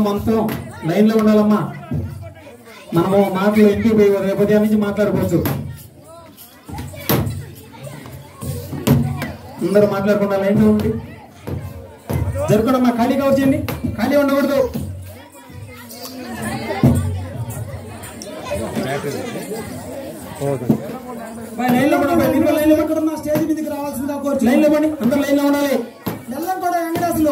మొత్తం లైన్ లో ఉండాలమ్మా మనము మాటలు ఇంటికి పోయి రేపు ఉదయం నుంచి మాట్లాడుకోవచ్చు అందరూ మాట్లాడకుండా లైన్ లో ఉండి జరగడమ్మా ఖాళీగా వచ్చేయండి ఖాళీ ఉండకూడదు బాయ్, లైన్ లో పడండి, బాయ్, మీరు లైన్ లో పడండి. మా స్టేజ్ మీదకి రావాల్సిందిగా కోరుచు లైన్ లో పడి అందరు లైన్ లో ఉండాలి బెల్లం కూడా వెంకటేశ్వరు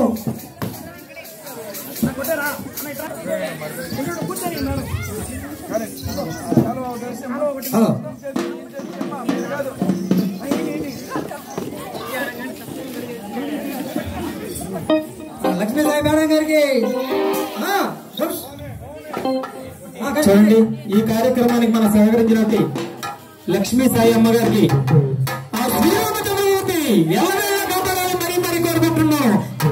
హలో లక్ష్మీ సాయి మేడం గారికి ఆ, ఉప్స్. ఆ, కట్ చూడండి ఈ కార్యక్రమానికి మన సహకరించినట్టు లక్ష్మీ సాయి అమ్మ గారికి ఆ శ్రీరామ చంద్రమూర్తి ఎవరైనా కాపాడాలని మరీ మరీ కోరుకుంటున్నాం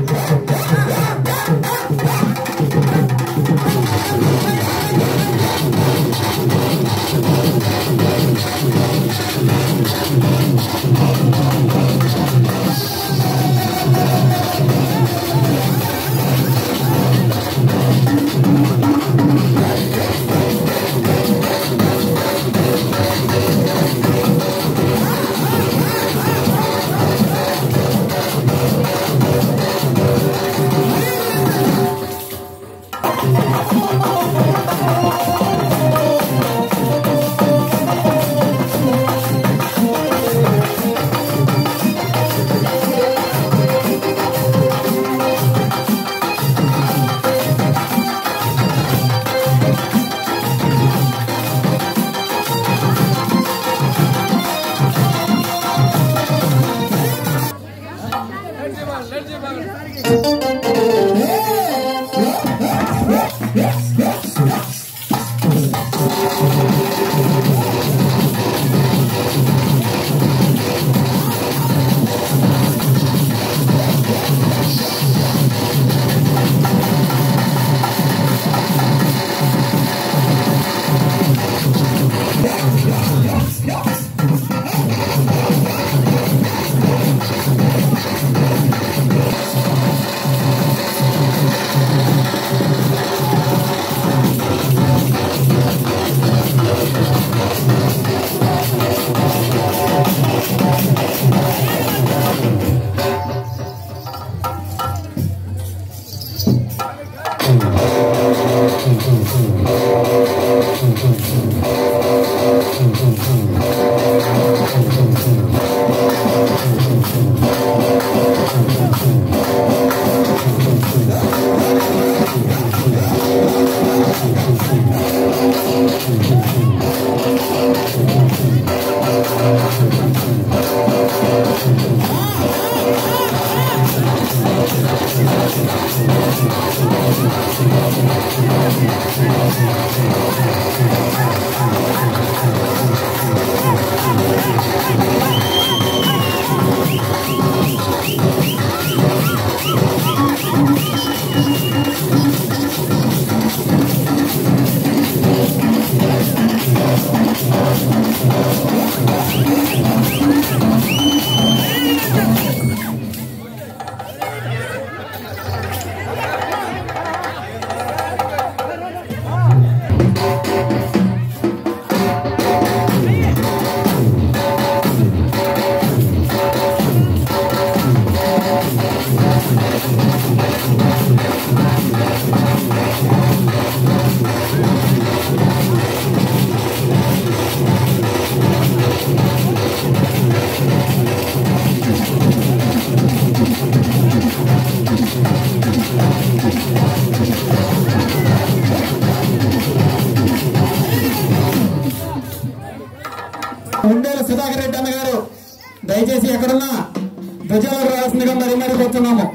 ఉండేల సుధాకర్ రెడ్డి అన్న గారు దయచేసి ఎక్కడున్నా ధ్వజాలకు రావాల్సిందిగా మరి మరి కూర్చున్నాము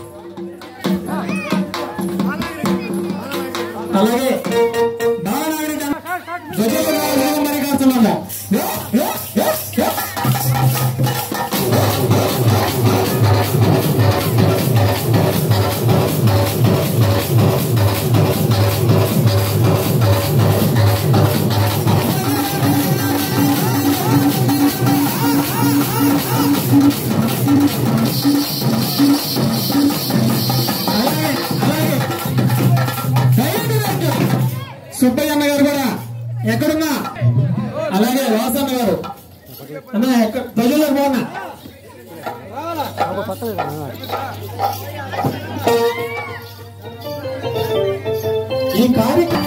అలాగే బాలనాయుడు గారు ధ్వజాలకు రావాల్సిందిగా మరి కూర్చున్నాము అలాగే అలాగే సుబ్బయ్య అన్న గారు కూడా ఎక్కడున్నా అలాగే వాసన్న గారు అన్న ఎక్కడ ప్రజల్లో పోనా ఈ కార్యక్రమం